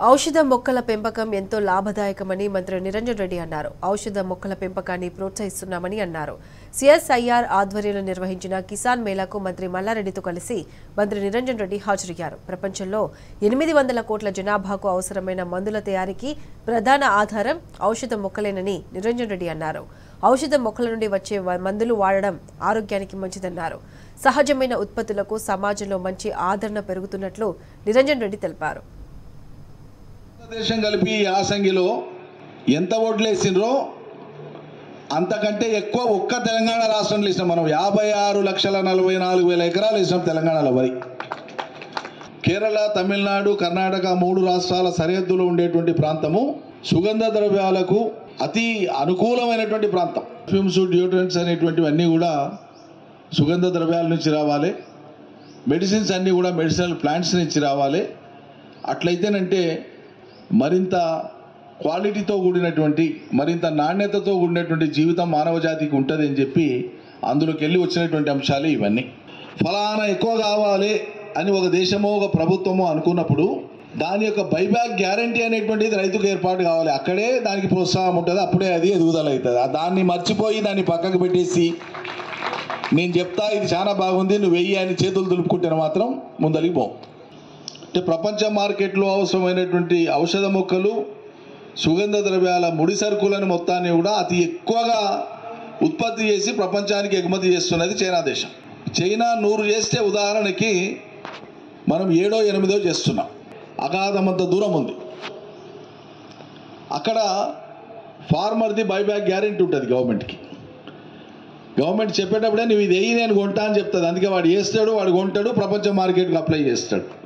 ఔషధ మొక్కల పెంపకం ఎంతో లాభదాయకమని మంత్రి నిరంజన్ రెడ్డి అన్నారు ఔషధ మొక్కల పెంపకాన్ని ప్రోత్సహిస్తున్నామని అన్నారు సిఎస్ఐఆర్ ఆధ్వర్యంలో నిర్వహించిన కిసాన్ మేళాకు మంత్రి మల్లారెడ్డితో కలిసి మంత్రి నిరంజన్ రెడ్డి హాజరయ్యారు ప్రపంచంలో ఎనిమిది వందల కోట్ల జనాభాకు అవసరమైన మందుల తయారీకి ప్రధాన ఆధారం ఔషధ మొక్కలేనని నిరంజన్ రెడ్డి అన్నారు ఔషధ మొక్కల నుండి వచ్చే వ- మందులు వాడడం ఆరోగ్యానికి మంచిదన్నారు సహజమైన ఉత్పత్తులకు సమాజంలో మంచి ఆదరణ పెరుగుతున్నట్లు నిరంజన్ రెడ్డి తెలిపారు భారతదేశం కలిపి ఈ యాసంగిలో ఎంత ఓట్లు వేసిండ్రో అంతకంటే ఎక్కువ ఒక్క తెలంగాణ రాష్ట్రంలో వేసినాం మనం యాభై ఆరు లక్షల నలభై నాలుగు వేల ఎకరాలు వేసినాం తెలంగాణలో వరి కేరళ తమిళనాడు కర్ణాటక మూడు రాష్ట్రాల సరిహద్దులో ఉండేటువంటి ప్రాంతము సుగంధ ద్రవ్యాలకు అతి అనుకూలమైనటువంటి ప్రాంతం పర్ఫ్యూమ్స్ డియోడ్రెంట్స్ అనేటువంటివన్నీ కూడా సుగంధ ద్రవ్యాల నుంచి రావాలి మెడిసిన్స్ అన్నీ కూడా మెడిసినల్ ప్లాంట్స్ నుంచి రావాలి అట్లయితేనంటే మరింత క్వాలిటీతో కూడినటువంటి మరింత నాణ్యతతో కూడినటువంటి జీవితం మానవ జాతికి ఉంటుంది అని చెప్పి అందులోకి వెళ్ళి వచ్చినటువంటి అంశాలే ఇవన్నీ ఫలానా ఎక్కువ కావాలి అని ఒక దేశమో ఒక ప్రభుత్వమో అనుకున్నప్పుడు దాని యొక్క బైబ్యాక్ గ్యారంటీ అనేటువంటిది రైతుకు ఏర్పాటు కావాలి అక్కడే దానికి ప్రోత్సాహం ఉంటుంది అప్పుడే అది ఎదుగుదల అవుతుంది ఆ దాన్ని మర్చిపోయి దాన్ని పక్కకు పెట్టేసి నేను చెప్తా ఇది చాలా బాగుంది నువ్వు వెయ్యి అని చేతులు దులుపుకుంటే మాత్రం ముందలికి పోం అంటే ప్రపంచ మార్కెట్లో అవసరమైనటువంటి ఔషధ మొక్కలు సుగంధ ద్రవ్యాల ముడి సరుకులను మొత్తాన్ని కూడా అతి ఎక్కువగా ఉత్పత్తి చేసి ప్రపంచానికి ఎగుమతి చేస్తున్నది చైనా దేశం చైనా నూరు చేస్తే ఉదాహరణకి మనం ఏడో ఎనిమిదో చేస్తున్నాం అగాధమంత దూరం ఉంది అక్కడ ఫార్మర్ది బైబ్యాక్ గ్యారెంటీ ఉంటుంది గవర్నమెంట్కి గవర్నమెంట్ చెప్పేటప్పుడే నువ్వు ఇది వెయ్యి నేను కొంటా అని చెప్తుంది అందుకే వాడు వేస్తాడు వాడు కొంటాడు ప్రపంచ మార్కెట్కి అప్లై చేస్తాడు